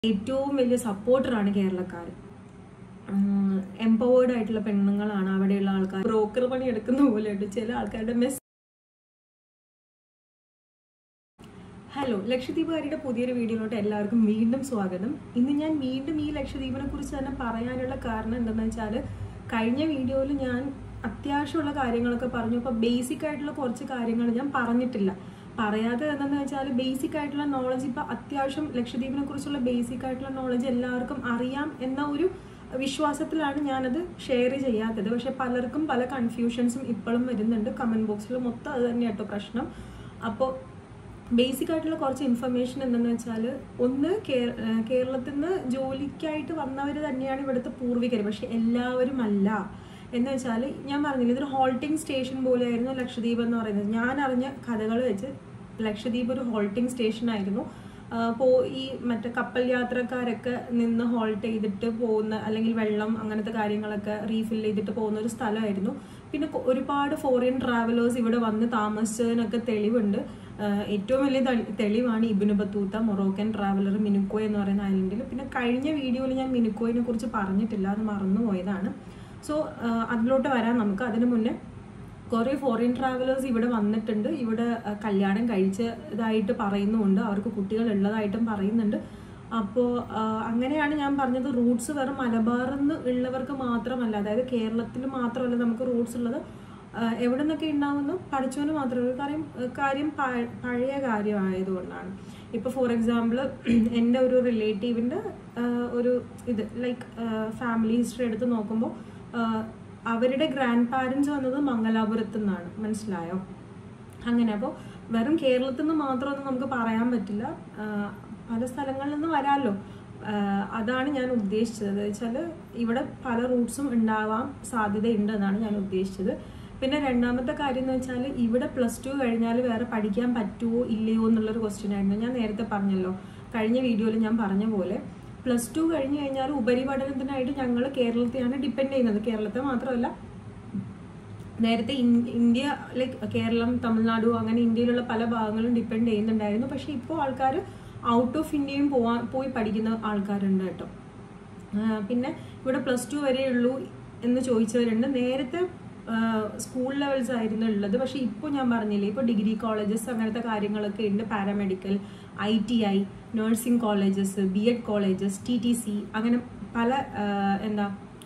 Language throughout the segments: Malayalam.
ഏറ്റവും വലിയ സപ്പോർട്ടറാണ് കേരളക്കാർ എംപവേർഡ് ആയിട്ടുള്ള പെണ്ണുങ്ങളാണ് അവിടെയുള്ള ആൾക്കാർ ബ്രോക്കർ പണി എടുക്കുന്ന പോലെയുണ്ട് ചില ആൾക്കാരുടെ മെസ് ഹലോ ലക്ഷദ്വീപുകാരിയുടെ പുതിയൊരു വീഡിയോയിലോട്ട് എല്ലാവർക്കും വീണ്ടും സ്വാഗതം ഇന്ന് ഞാൻ വീണ്ടും ഈ ലക്ഷദ്വീപിനെ കുറിച്ച് തന്നെ പറയാനുള്ള കാരണം എന്തെന്ന് വെച്ചാൽ കഴിഞ്ഞ വീഡിയോയിൽ ഞാൻ അത്യാവശ്യമുള്ള കാര്യങ്ങളൊക്കെ പറഞ്ഞു അപ്പോൾ ബേസിക് ആയിട്ടുള്ള കുറച്ച് കാര്യങ്ങൾ ഞാൻ പറഞ്ഞിട്ടില്ല പറയാതെ എന്തെന്ന് വെച്ചാൽ ബേസിക് ആയിട്ടുള്ള നോളജ് ഇപ്പോൾ അത്യാവശ്യം ലക്ഷദ്വീപിനെ കുറിച്ചുള്ള ബേസിക് ആയിട്ടുള്ള നോളജ് എല്ലാവർക്കും അറിയാം എന്ന ഒരു വിശ്വാസത്തിലാണ് ഞാനത് ഷെയർ ചെയ്യാത്തത് പക്ഷെ പലർക്കും പല കൺഫ്യൂഷൻസും ഇപ്പോഴും വരുന്നുണ്ട് കമൻറ്റ് ബോക്സിൽ മൊത്തം അത് തന്നെയാട്ടോ പ്രശ്നം അപ്പോൾ ബേസിക് ആയിട്ടുള്ള കുറച്ച് ഇൻഫർമേഷൻ എന്തെന്ന് വെച്ചാൽ ഒന്ന് കേരളത്തിൽ നിന്ന് ജോലിക്കായിട്ട് വന്നവർ തന്നെയാണ് ഇവിടുത്തെ പൂർവികർ പക്ഷെ എല്ലാവരും അല്ല എന്ന് വെച്ചാൽ ഞാൻ പറഞ്ഞില്ല ഇതൊരു ഹോൾട്ടിംഗ് സ്റ്റേഷൻ പോലെയായിരുന്നു ലക്ഷദ്വീപ് എന്ന് പറയുന്നത് ഞാൻ അറിഞ്ഞ കഥകൾ വെച്ച് ലക്ഷദ്വീപ് ഒരു ഹോൾട്ടിംഗ് സ്റ്റേഷൻ ആയിരുന്നു പോ ഈ മറ്റേ കപ്പൽ യാത്രക്കാരൊക്കെ നിന്ന് ഹോൾട്ട് ചെയ്തിട്ട് പോകുന്ന അല്ലെങ്കിൽ വെള്ളം അങ്ങനത്തെ കാര്യങ്ങളൊക്കെ റീഫിൽ ചെയ്തിട്ട് പോകുന്ന ഒരു സ്ഥലമായിരുന്നു പിന്നെ ഒരുപാട് ഫോറിൻ ട്രാവലേഴ്സ് ഇവിടെ വന്ന് താമസിച്ചതിനൊക്കെ തെളിവുണ്ട് ഏറ്റവും വലിയ തെളിവാണ് Ibn Battuta Moroccan traveller Minicoy എന്ന് പറയുന്ന ഐലൻഡിൽ പിന്നെ കഴിഞ്ഞ വീഡിയോയിൽ ഞാൻ മിനുക്കോയിനെ കുറിച്ച് പറഞ്ഞിട്ടില്ല അത് മറന്നുപോയതാണ് സോ അതിലോട്ട് വരാൻ നമുക്ക് അതിനു മുന്നേ കുറേ ഫോറിൻ ട്രാവലേഴ്സ് ഇവിടെ വന്നിട്ടുണ്ട് ഇവിടെ കല്യാണം കഴിച്ചതായിട്ട് പറയുന്നുമുണ്ട് അവർക്ക് കുട്ടികൾ ഉള്ളതായിട്ടും പറയുന്നുണ്ട് അപ്പോൾ അങ്ങനെയാണ് ഞാൻ പറഞ്ഞത് റൂട്ട്സ് വെറും മലബാറിൽ നിന്ന് ഉള്ളവർക്ക് മാത്രമല്ല അതായത് കേരളത്തിൽ മാത്രമല്ല നമുക്ക് റൂട്ട്സ് ഉള്ളത് എവിടെ നിന്നൊക്കെ ഉണ്ടാവുന്നു പഠിച്ചവന് മാത്രമല്ല കാര്യം കാര്യം പഴയ കാര്യമായതുകൊണ്ടാണ് ഇപ്പോൾ ഫോർ എക്സാമ്പിൾ എൻ്റെ ഒരു റിലേറ്റീവിൻ്റെ ഒരു ഇത് ലൈക്ക് ഫാമിലി ഹിസ്റ്ററി എടുത്ത് നോക്കുമ്പോൾ അവരുടെ ഗ്രാൻഡ് പാരൻസ് വന്നത് മംഗലാപുരത്തു നിന്നാണ് മനസ്സിലായോ അങ്ങനെ അപ്പോൾ വെറും കേരളത്തിൽ നിന്ന് മാത്രമൊന്നും നമുക്ക് പറയാൻ പറ്റില്ല പല സ്ഥലങ്ങളിൽ നിന്ന് വരാമല്ലോ അതാണ് ഞാൻ ഉദ്ദേശിച്ചത് വെച്ചാൽ ഇവിടെ പല റൂട്ട്സും ഉണ്ടാവാൻ സാധ്യതയുണ്ട് എന്നാണ് ഞാൻ ഉദ്ദേശിച്ചത് പിന്നെ രണ്ടാമത്തെ കാര്യം എന്ന് വെച്ചാൽ ഇവിടെ പ്ലസ് ടു കഴിഞ്ഞാൽ വേറെ പഠിക്കാൻ പറ്റുമോ ഇല്ലയോ എന്നുള്ളൊരു ക്വസ്റ്റ്യൻ ആയിരുന്നു ഞാൻ നേരത്തെ പറഞ്ഞല്ലോ കഴിഞ്ഞ വീഡിയോയിൽ ഞാൻ പറഞ്ഞ പോലെ പ്ലസ് ടു കഴിഞ്ഞ് കഴിഞ്ഞാൽ ഉപരിപഠനത്തിനായിട്ട് ഞങ്ങൾ കേരളത്തെയാണ് ഡിപ്പെൻഡ് ചെയ്യുന്നത് കേരളത്തെ മാത്രമല്ല നേരത്തെ ഇന്ത്യ ലൈക്ക് കേരളം തമിഴ്നാടു അങ്ങനെ ഇന്ത്യയിലുള്ള പല ഭാഗങ്ങളും ഡിപ്പെൻഡ് ചെയ്യുന്നുണ്ടായിരുന്നു പക്ഷേ ഇപ്പോൾ ആൾക്കാർ ഔട്ട് ഓഫ് ഇന്ത്യയും പോവാൻ പോയി പഠിക്കുന്ന ആൾക്കാരുണ്ട് കേട്ടോ പിന്നെ ഇവിടെ പ്ലസ് ടു വരെ ഉള്ളൂ എന്ന് ചോദിച്ചവരുണ്ട് നേരത്തെ സ്കൂൾ ലെവൽസ് ആയിരുന്നു ഉള്ളത് പക്ഷെ ഇപ്പോൾ ഞാൻ പറഞ്ഞില്ലേ ഇപ്പോൾ ഡിഗ്രി കോളേജസ് അങ്ങനത്തെ കാര്യങ്ങളൊക്കെ ഉണ്ട് paramedical I T I nursing colleges B Ed colleges T T C അങ്ങനെ പല എന്താ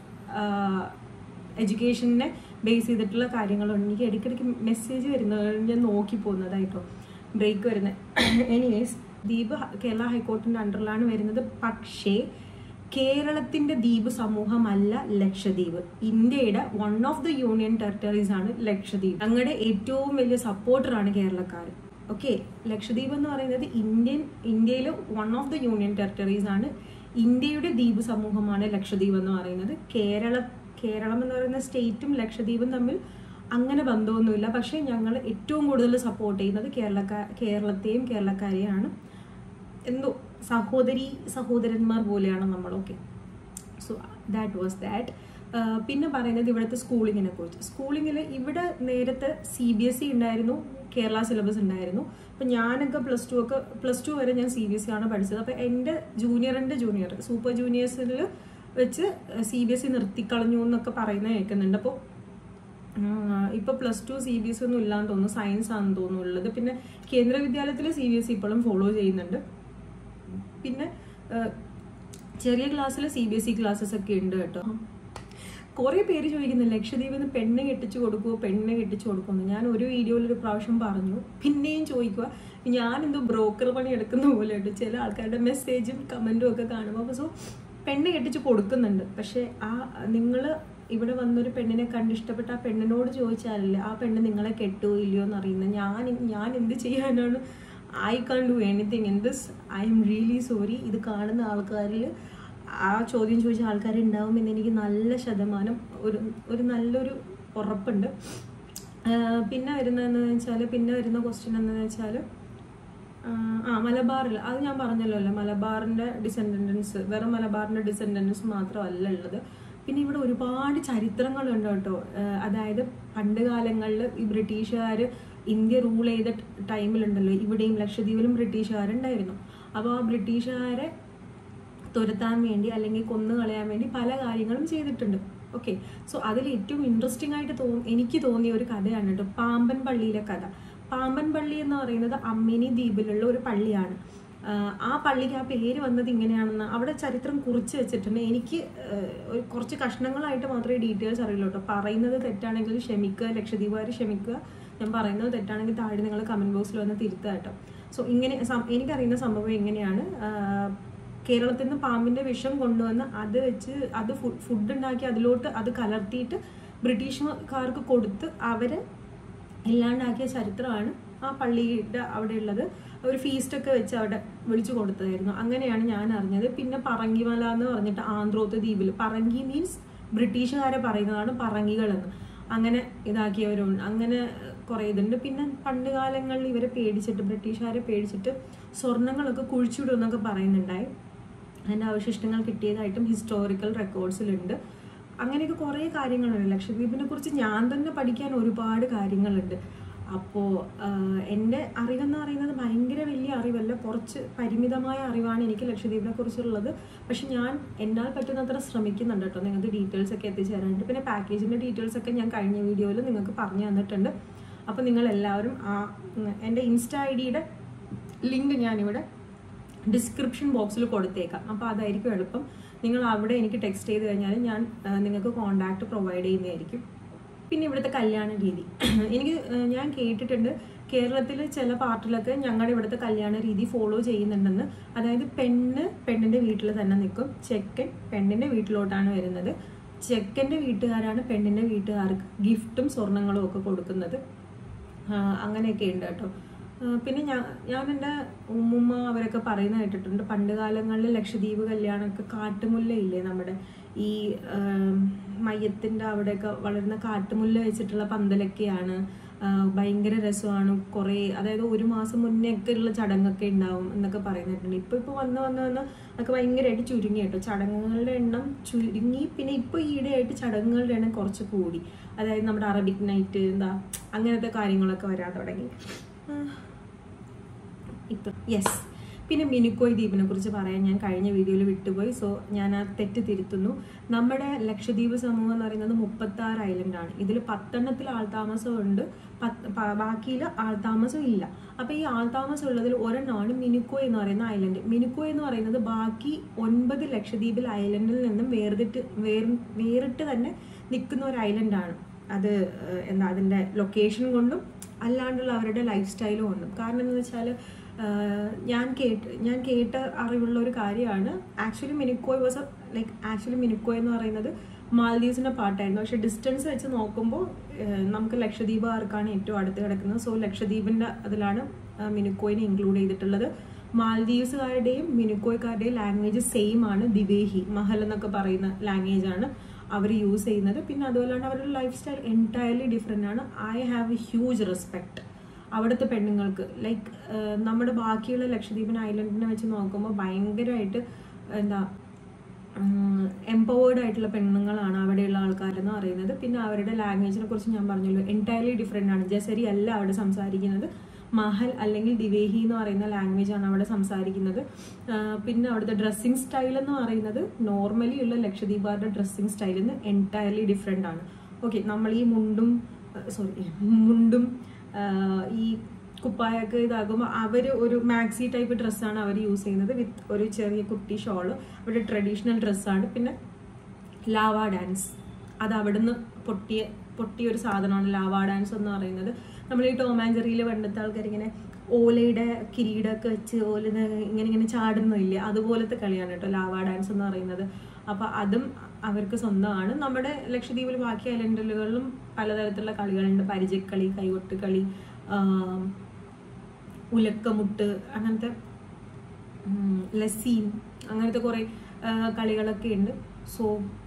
എഡ്യൂക്കേഷനെ ബേസ് ചെയ്തിട്ടുള്ള കാര്യങ്ങളുണ്ട് എനിക്ക് ഇടയ്ക്കിടയ്ക്ക് മെസ്സേജ് വരുന്നത് ഞാൻ നോക്കി പോകുന്നതായിട്ടോ ബ്രേക്ക് വരുന്നത് എനിവേസ് ദ്വീപ് കേരള ഹൈക്കോർട്ടിൻ്റെ അണ്ടറിലാണ് വരുന്നത് പക്ഷേ കേരളത്തിന്റെ ദ്വീപ് സമൂഹമല്ല ലക്ഷദ്വീപ് ഇന്ത്യയുടെ one of the union territories ആണ് ലക്ഷദ്വീപ് ഞങ്ങളുടെ ഏറ്റവും വലിയ സപ്പോർട്ടറാണ് കേരളക്കാർ ഓക്കെ ലക്ഷദ്വീപ് എന്ന് പറയുന്നത് ഇന്ത്യൻ ഇന്ത്യയിലെ one of the union territories ആണ് ഇന്ത്യയുടെ ദ്വീപ് സമൂഹമാണ് ലക്ഷദ്വീപ് എന്ന് പറയുന്നത് കേരള കേരളം എന്ന് പറയുന്ന സ്റ്റേറ്റും ലക്ഷദ്വീപും തമ്മിൽ അങ്ങനെ ബന്ധമൊന്നുമില്ല പക്ഷേ ഞങ്ങൾ ഏറ്റവും കൂടുതൽ സപ്പോർട്ട് ചെയ്യുന്നത് കേരളക്കാർ കേരളത്തെയും കേരളക്കാരെയാണ് എന്തോ സഹോദരി സഹോദരന്മാർ പോലെയാണ് നമ്മൾ okay so that was that പിന്നെ പറയുന്നത് ഇവിടുത്തെ സ്കൂളിങ്ങിനെ കുറിച്ച് സ്കൂളിങ്ങിൽ ഇവിടെ നേരത്തെ സി ബി എസ് ഇ ഉണ്ടായിരുന്നു കേരള സിലബസ് ഉണ്ടായിരുന്നു അപ്പം ഞാനൊക്കെ പ്ലസ് ടു ഒക്കെ പ്ലസ് ടു വരെ ഞാൻ സി ബി എസ് ഇ ആണ് പഠിച്ചത് അപ്പോൾ എൻ്റെ ജൂനിയറിൻ്റെ ജൂനിയർ സൂപ്പർ ജൂനിയേഴ്സിൽ വെച്ച് സി ബി എസ് ഇ നിർത്തിക്കളഞ്ഞു എന്നൊക്കെ പറയുന്നത് കേൾക്കുന്നുണ്ട് അപ്പോൾ ഇപ്പൊ plus two C B S ഒന്നും ഇല്ലാന്ന് തോന്നുന്നു സയൻസ് ആണെന്ന് തോന്നുന്നു ഉള്ളത് പിന്നെ കേന്ദ്ര വിദ്യാലയത്തിൽ സി ബി എസ് ഇ ഇപ്പോഴും ഫോളോ ചെയ്യുന്നുണ്ട് പിന്നെ ചെറിയ ക്ലാസ്സിൽ C B S E classes ഒക്കെ ഉണ്ട് കേട്ടോ കുറേ പേര് ചോദിക്കുന്നു ലക്ഷദ്വീപിൽ നിന്ന് പെണ്ണ് കെട്ടിച്ചു കൊടുക്കുമോ പെണ്ണ് കെട്ടിച്ചു കൊടുക്കുമെന്ന് ഞാൻ ഒരു വീഡിയോയിൽ ഒരു പ്രാവശ്യം പറഞ്ഞു പിന്നെയും ചോദിക്കുക ഞാൻ എന്തോ ബ്രോക്കർ പണി എടുക്കുന്ന പോലെ ഉണ്ട് ചില ആൾക്കാരുടെ മെസ്സേജും കമൻറ്റും ഒക്കെ കാണുമ്പോൾ അപ്പോൾ സോ പെണ്ണ് കെട്ടിച്ച് കൊടുക്കുന്നുണ്ട് പക്ഷേ ആ നിങ്ങൾ ഇവിടെ വന്നൊരു പെണ്ണിനെ കണ്ടിഷ്ടപ്പെട്ട ആ പെണ്ണിനോട് ചോദിച്ചാലല്ലേ ആ പെണ്ണ് നിങ്ങളെ കെട്ടുമോ ഇല്ലയോ എന്ന് അറിയുന്നത് ഞാൻ ഞാൻ എന്ത് ചെയ്യാനാണ് I can't do anything in this I am really sorry ഇത് കാണുന്ന ആൾക്കാരിൽ ആ ചോദ്യം ചോദിച്ച ആൾക്കാരുണ്ടാവും എന്ന് എനിക്ക് നല്ല ശതമാനം ഒരു ഒരു നല്ലൊരു ഉറപ്പുണ്ട് പിന്നെ വരുന്നതെന്ന് വെച്ചാൽ പിന്നെ വരുന്ന ക്വസ്റ്റ്യൻ എന്ന് വെച്ചാൽ ആ മലബാറിൽ അത് ഞാൻ പറഞ്ഞല്ലോ അല്ലേ മലബാറിൻ്റെ ഡിസെൻഡൻസ് വെറും മലബാറിൻ്റെ ഡിസെൻഡൻസ് മാത്രമല്ല ഉള്ളത് പിന്നെ ഇവിടെ ഒരുപാട് ചരിത്രങ്ങളുണ്ട് കേട്ടോ അതായത് പണ്ട് കാലങ്ങളിൽ ഈ ബ്രിട്ടീഷുകാർ ഇന്ത്യ റൂൾ ചെയ്ത ടൈമിലുണ്ടല്ലോ ഇവിടെയും ലക്ഷദ്വീപിലും ബ്രിട്ടീഷുകാരുണ്ടായിരുന്നു അപ്പോൾ ആ ബ്രിട്ടീഷുകാരെ തുരത്താൻ വേണ്ടി അല്ലെങ്കിൽ കൊന്നു കളയാൻ വേണ്ടി പല കാര്യങ്ങളും ചെയ്തിട്ടുണ്ട് ഓക്കെ സോ അതിൽ ഏറ്റവും ഇൻട്രസ്റ്റിംഗ് ആയിട്ട് തോ എനിക്ക് തോന്നിയ ഒരു കഥയാണ് കേട്ടോ പാമ്പൻ പള്ളിയിലെ കഥ പാമ്പൻ പള്ളി എന്ന് പറയുന്നത് അമ്മിനി ദ്വീപിലുള്ള ഒരു പള്ളിയാണ് ആഹ് ആ പള്ളിക്ക് ആ പേര് വന്നത് ഇങ്ങനെയാണെന്ന് അവിടെ ചരിത്രം കുറിച്ച് വെച്ചിട്ടുണ്ട് എനിക്ക് ആഹ് ഒരു കുറച്ച് കഷ്ണങ്ങളായിട്ട് മാത്രമേ ഡീറ്റെയിൽസ് അറിയുള്ളൂ കേട്ടോ പറയുന്നത് തെറ്റാണെങ്കിൽ ക്ഷമിക്കുക ലക്ഷദ്വീപുകാർ ക്ഷമിക്കുക ഞാൻ പറയുന്നത് തെറ്റാണെങ്കിൽ താഴെ നിങ്ങൾ കമൻറ്റ് ബോക്സിൽ വന്ന് തിരുത്തുക കേട്ടോ സോ ഇങ്ങനെ സം- എനിക്കറിയുന്ന സംഭവം എങ്ങനെയാണ് ആഹ് കേരളത്തിൽ നിന്ന് പാമ്പിന്റെ വിഷം കൊണ്ടുവന്ന് അത് വെച്ച് അത് ഫുഡ് ഉണ്ടാക്കി അതിലോട്ട് അത് കലർത്തിയിട്ട് ബ്രിട്ടീഷുകാർക്ക് കൊടുത്ത് അവര് ഇല്ലാണ്ടാക്കിയ ചരിത്രമാണ് ആ പള്ളിയുടെ അവിടെ ഉള്ളത് ഒരു ഫീസ്റ്റ് ഒക്കെ വെച്ച് അവിടെ വിളിച്ചു കൊടുത്തതായിരുന്നു അങ്ങനെയാണ് ഞാൻ അറിഞ്ഞത് പിന്നെ പറങ്കിമല എന്ന് പറഞ്ഞിട്ട് ആന്ധ്രോത്ത് ദ്വീപിൽ പറങ്കി മീൻസ് ബ്രിട്ടീഷുകാരെ പറയുന്നതാണ് പറങ്കികളെന്ന് അങ്ങനെ ഇതാക്കിയവരുണ്ട് അങ്ങനെ കുറേ ഇതുണ്ട് പിന്നെ പണ്ട് കാലങ്ങളിൽ ഇവരെ പേടിച്ചിട്ട് ബ്രിട്ടീഷുകാരെ പേടിച്ചിട്ട് സ്വർണ്ണങ്ങളൊക്കെ കുഴിച്ചിടും എന്നൊക്കെ പറയുന്നുണ്ടായി അതിൻ്റെ അവശിഷ്ടങ്ങൾ കിട്ടിയതായിട്ടും ഹിസ്റ്റോറിക്കൽ റെക്കോർഡ്സിലുണ്ട് അങ്ങനെയൊക്കെ കുറേ കാര്യങ്ങളുണ്ട് ലക്ഷദ്വീപിനെ കുറിച്ച് ഞാൻ തന്നെ പഠിക്കാൻ ഒരുപാട് കാര്യങ്ങളുണ്ട് അപ്പോൾ എൻ്റെ അറിവെന്ന് പറയുന്നത് ഭയങ്കര വലിയ അറിവല്ല കുറച്ച് പരിമിതമായ അറിവാണ് എനിക്ക് ലക്ഷദ്വീപിനെ കുറിച്ചുള്ളത് പക്ഷെ ഞാൻ എന്നാൽ പറ്റുന്നത്ര ശ്രമിക്കുന്നുണ്ട് കേട്ടോ നിങ്ങൾക്ക് ഡീറ്റെയിൽസ് ഒക്കെ എത്തിച്ചേരാനുണ്ട് പിന്നെ പാക്കേജിൻ്റെ ഡീറ്റെയിൽസ് ഒക്കെ ഞാൻ കഴിഞ്ഞ വീഡിയോയിൽ നിങ്ങൾക്ക് പറഞ്ഞു തന്നിട്ടുണ്ട് അപ്പോൾ നിങ്ങൾ എല്ലാവരും ആ ഉം, എൻ്റെ ഇൻസ്റ്റ ഐ ഡിയുടെ ലിങ്ക് ഞാനിവിടെ ഡിസ്ക്രിപ്ഷൻ ബോക്സിൽ കൊടുത്തേക്കാം അപ്പോൾ അതായിരിക്കും എളുപ്പം നിങ്ങൾ അവിടെ എനിക്ക് ടെക്സ്റ്റ് ചെയ്ത് കഴിഞ്ഞാൽ ഞാൻ ആ, നിങ്ങൾക്ക് കോണ്ടാക്ട് പ്രൊവൈഡ് ചെയ്യുന്നതായിരിക്കും പിന്നെ ഇവിടുത്തെ കല്യാണ രീതി എനിക്ക് ആ, ഞാൻ കേട്ടിട്ടുണ്ട് കേരളത്തിൽ ചില പാർട്ടിലൊക്കെ ഞങ്ങളുടെ ഇവിടുത്തെ കല്യാണ രീതി ഫോളോ ചെയ്യുന്നുണ്ടെന്ന് അതായത് പെണ്ണ് പെണ്ണിൻ്റെ വീട്ടിൽ തന്നെ നിൽക്കും ചെക്കൻ പെണ്ണിൻ്റെ വീട്ടിലോട്ടാണ് വരുന്നത് ചെക്കൻ്റെ വീട്ടുകാരാണ് പെണ്ണിൻ്റെ വീട്ടുകാർക്ക് ഗിഫ്റ്റും സ്വർണങ്ങളും ഒക്കെ കൊടുക്കുന്നത് ആ, അങ്ങനെയൊക്കെ ഉണ്ട് കേട്ടോ ആ, പിന്നെ ഞാൻ ഞാൻ എൻ്റെ ഉമ്മുമ്മ അവരൊക്കെ പറയുന്ന കേട്ടിട്ടുണ്ട് പണ്ട് കാലങ്ങളിൽ ലക്ഷദ്വീപ് കല്യാണമൊക്കെ കാട്ടുമുല്ല ഇല്ലേ നമ്മുടെ ഈ ആം, മയ്യത്തിൻ്റെ അവിടെയൊക്കെ വളരുന്ന കാട്ടുമുല്ല വെച്ചിട്ടുള്ള പന്തലൊക്കെയാണ് ആ, ഭയങ്കര രസമാണ് കുറേ അതായത് ഒരു മാസം മുന്നേ ഒക്കെ ഉള്ള ചടങ്ങൊക്കെ ഉണ്ടാവും എന്നൊക്കെ പറയുന്നിട്ടുണ്ട് ഇപ്പോൾ ഇപ്പോൾ വന്ന് വന്ന് വന്ന് അതൊക്കെ ഭയങ്കരമായിട്ട് ചുരുങ്ങി കേട്ടോ ചടങ്ങുകളുടെ എണ്ണം ചുരുങ്ങി പിന്നെ ഇപ്പോൾ ഈയിടെയായിട്ട് ചടങ്ങുകളുടെ എണ്ണം കുറച്ച് കൂടി അതായത് നമ്മുടെ അറബിക് നൈറ്റ് എന്താ അങ്ങനത്തെ കാര്യങ്ങളൊക്കെ വരാൻ തുടങ്ങി ഇപ്പം യെസ് പിന്നെ മിനുക്കോയ് ദ്വീപിനെ കുറിച്ച് പറയാൻ ഞാൻ കഴിഞ്ഞ വീഡിയോയിൽ വിട്ടുപോയി സോ ഞാൻ ആ തെറ്റ് തിരുത്തുന്നു നമ്മുടെ ലക്ഷദ്വീപ് സമൂഹം എന്ന് പറയുന്നത് മുപ്പത്തി ആറ് ഐലൻഡാണ് ഇതിൽ പത്തെണ്ണത്തിൽ ആൾതാമസമുണ്ട് പത്ത് പ- ബാക്കിയിൽ ആൾതാമസം ഇല്ല അപ്പോൾ ഈ ആൾതാമസം ഉള്ളതിൽ ഒരെണ്ണമാണ് മിനുക്കോയ് എന്ന് പറയുന്ന ഐലൻഡ് മിനുക്കോയ് എന്ന് പറയുന്നത് ബാക്കി ഒൻപത് ലക്ഷദ്വീപിൽ ഐലൻഡിൽ നിന്നും വേർതിട്ട് വേർ വേറിട്ട് തന്നെ നിൽക്കുന്ന ഒരു ഐലൻഡാണ് അത് ഏഹ്, എന്താ അതിൻ്റെ ലൊക്കേഷൻ കൊണ്ടും അല്ലാണ്ടുള്ള അവരുടെ ലൈഫ് സ്റ്റൈലും കൊണ്ടും കാരണം എന്ന് വെച്ചാൽ ഞാൻ കേട്ട് ഞാൻ കേട്ട അറിവുള്ള ഒരു കാര്യമാണ് actually Minicoy was like actually Minicoy എന്ന് പറയുന്നത് മാൽദീവ്സിൻ്റെ പാട്ടായിരുന്നു പക്ഷെ ഡിസ്റ്റൻസ് വെച്ച് നോക്കുമ്പോൾ ഏഹ്, നമുക്ക് ലക്ഷദ്വീപുകാർക്കാണ് ഏറ്റവും അടുത്ത് കിടക്കുന്നത് സോ ലക്ഷദ്വീപിൻ്റെ അതിലാണ് ആ, മിനുക്കോയിനെ ഇൻക്ലൂഡ് ചെയ്തിട്ടുള്ളത് മാൽദീവ്സുകാരുടെയും മിനുക്കോയ്ക്കാരുടെയും ലാംഗ്വേജ് സെയിം ആണ് ദിവേഹി മഹൽ എന്നൊക്കെ പറയുന്ന ലാംഗ്വേജ് ആണ് അവർ യൂസ് ചെയ്യുന്നത് പിന്നെ അതുപോലെയാണ് അവരുടെ ലൈഫ് സ്റ്റൈൽ എൻറ്റയർലി ഡിഫറെൻ്റ് ആണ് I have a huge respect അവിടുത്തെ പെണ്ണുങ്ങൾക്ക് ലൈക്ക് നമ്മുടെ ബാക്കിയുള്ള ലക്ഷദ്വീപിന് ഐലൻഡിനെ വെച്ച് നോക്കുമ്പോൾ ഭയങ്കരമായിട്ട് എന്താ എംപവേർഡ് ആയിട്ടുള്ള പെണ്ണുങ്ങളാണ് അവിടെയുള്ള ആൾക്കാരെന്ന് പറയുന്നത് പിന്നെ അവരുടെ ലാംഗ്വേജിനെ കുറിച്ച് ഞാൻ പറഞ്ഞല്ലോ എൻറ്റയർലി ഡിഫറെൻ്റ് ആണ് ജസരി അല്ല അവിടെ സംസാരിക്കുന്നത് മഹൽ അല്ലെങ്കിൽ ദിവേഹി എന്ന് പറയുന്ന ലാംഗ്വേജ് ആണ് അവിടെ സംസാരിക്കുന്നത് ആ, പിന്നെ അവിടുത്തെ ഡ്രസ്സിങ് സ്റ്റൈൽ എന്ന് പറയുന്നത് നോർമലി ഉള്ള ലക്ഷദ്വീപുകാരുടെ ഡ്രസ്സിങ് സ്റ്റൈലിൽ നിന്ന് എൻറ്റയർലി ഡിഫറെൻ്റ് ആണ് ഓക്കെ നമ്മൾ ഈ മുണ്ടും സോറി മുണ്ടും ആ, ഈ കുപ്പായൊക്കെ ഇതാകുമ്പോൾ അവർ ഒരു മാക്സി ടൈപ്പ് ഡ്രസ്സാണ് അവർ യൂസ് ചെയ്യുന്നത് വിത്ത് ഒരു ചെറിയ കുട്ടി ഷോള് അവരുടെ ട്രഡീഷണൽ ഡ്രസ്സാണ് പിന്നെ ലാവ ഡാൻസ് അത് അവിടുന്ന് പൊട്ടിയ പൊട്ടിയ ഒരു സാധനമാണ് ലാവ ഡാൻസ് എന്ന് പറയുന്നത് നമ്മൾ ഈ ടോം ആൻഡ് ജെറിയിൽ പണ്ടത്തെ ആൾക്കാർ ഇങ്ങനെ ഓലയുടെ കിരീടമൊക്കെ വെച്ച് ഓല ഇങ്ങനെ ഇങ്ങനെ ചാടുന്നില്ലേ അതുപോലത്തെ കളിയാണ് കേട്ടോ ലാവ ഡാൻസ് എന്ന് പറയുന്നത് അപ്പോൾ അതും അവർക്ക് സ്വന്തമാണ് നമ്മുടെ ലക്ഷദ്വീപിൽ ബാക്കി ഐലൻഡുകളിലും പലതരത്തിലുള്ള കളികളുണ്ട് പരിചയക്കളി കൈകൊട്ട് കളി ആം, ഉലക്കമുട്ട് അങ്ങനത്തെ ഉം, ലസീൻ അങ്ങനത്തെ കുറേ ആ, കളികളൊക്കെ ഉണ്ട് സോ